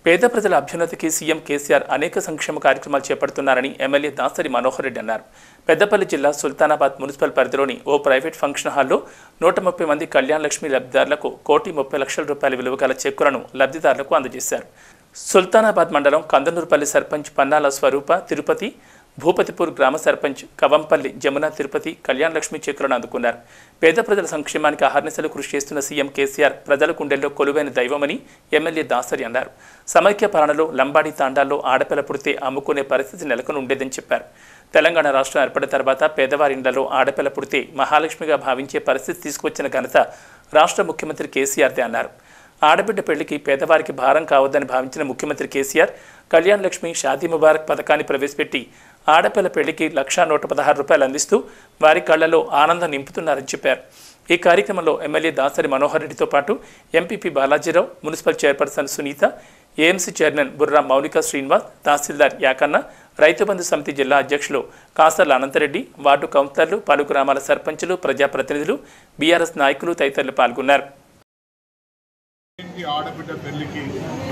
పేద ప్రజల అభ్యున్నతికి సీఎం కేసీఆర్ అనేక సంక్షేమ కార్యక్రమాలు చేపడుతున్నారని ఎమ్మెల్యే దాసరి మనోహర్ రెడ్డి అన్నారు పెద్దపల్లి జిల్లా సుల్తానాబాద్ మున్సిపల్ పరిధిలోని ఓ ప్రైవేట్ ఫంక్షన్ హాల్లో నూట ముప్పై మంది కళ్యాణ లక్ష్మి లబ్ధిదారులకు కోటి ముప్పై లక్షల రూపాయల విలువ గల చెక్కులను లబ్ధిదారులకు అందజేశారు సుల్తానాబాద్ మండలం కందనూరుపల్లి సర్పంచ్ పన్నాల స్వరూప తిరుపతి భూపతిపూర్ గ్రామ సర్పంచ్ కవంపల్లి జమున తిరుపతి కళ్యాణ లక్ష్మి చెక్కులను అందుకున్నారు పేద ప్రజల సంక్షేమానికి అహర్నిశలు కృషి చేస్తున్న సీఎం కేసీఆర్ ప్రజల గుండెల్లో కొలువైన దైవమని ఎమ్మెల్యే దాసరి అన్నారు సమైక్య పాలనలో లంబాడి తాండాల్లో ఆడపిల్ల పుడితే అమ్ముకునే పరిస్థితి నెలకొని ఉండేదని చెప్పారు తెలంగాణ రాష్ట్రం ఏర్పడిన తర్వాత పేదవారి ఇండ్లలో ఆడపిల్ల పుడితే మహాలక్ష్మిగా భావించే పరిస్థితి తీసుకొచ్చిన ఘనత రాష్ట్ర ముఖ్యమంత్రి కేసీఆర్దే అన్నారు ఆడబిడ్డ పెళ్లికి పేదవారికి భారం కావద్దని భావించిన ముఖ్యమంత్రి కేసీఆర్ కళ్యాణ్ లక్ష్మి షాదీ ముబారక్ పథకాన్ని ప్రవేశపెట్టి ఆడపిల్ల పెళ్లికి లక్షా నూట పదహారు రూపాయలు అందిస్తూ వారి కళ్లలో ఆనందం నింపుతున్నారని చెప్పారు ఈ కార్యక్రమంలో ఎమ్మెల్యే దాసరి మనోహర్ రెడ్డితో పాటు MPP Balajirao municipal chairperson Sunitha AMC chairman Burra Mounika Srinivas తహసీల్దార్ యాకన్న రైతు బంధు సమితి జిల్లా అధ్యక్షులు కాసర్ల అనంతరెడ్డి వార్డు కౌన్సిలర్లు పలు గ్రామాల సర్పంచులు ప్రజాప్రతినిధులు బీఆర్ఎస్ నాయకులు తదితరులు పాల్గొన్నారు ఇంటి ఆడబిడ్డ పెళ్లికి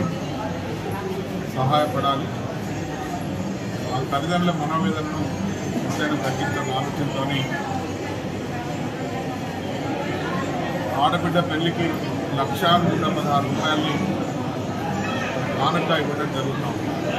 సహాయపడాలి ఆ తల్లిదండ్రుల మనోవేదనను ఎంతైనా తగ్గించాలని ఆలోచనతో ఆడబిడ్డ పెళ్లికి లక్షా నూట పదహారు రూపాయలని కానుక ఇవ్వడం జరుగుతాం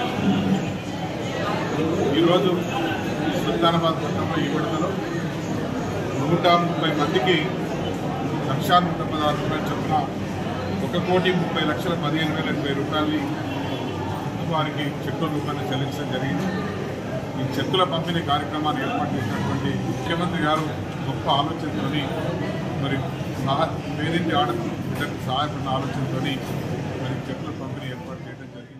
ఈరోజు సుల్తానాబాద్ పట్టణంలో ఈ విడతలో నూట ముప్పై మందికి లక్షా నూట పదహారు రూపాయలు చొప్పున ఒక కోటి ముప్పై లక్షల పదిహేను వేల ఎనభై రూపాయలని వారికి చెక్కుల రూపాయలు చెల్లించడం జరిగింది ఈ చెక్కుల పంపిణీ కార్యక్రమాన్ని ఏర్పాటు చేసినటువంటి ముఖ్యమంత్రి గారు గొప్ప ఆలోచనతోని మరి సహా పేదింటి ఆడపిల్లలకు సహాయపడిన ఆలోచనతోని మరి చెక్కుల పంపిణీ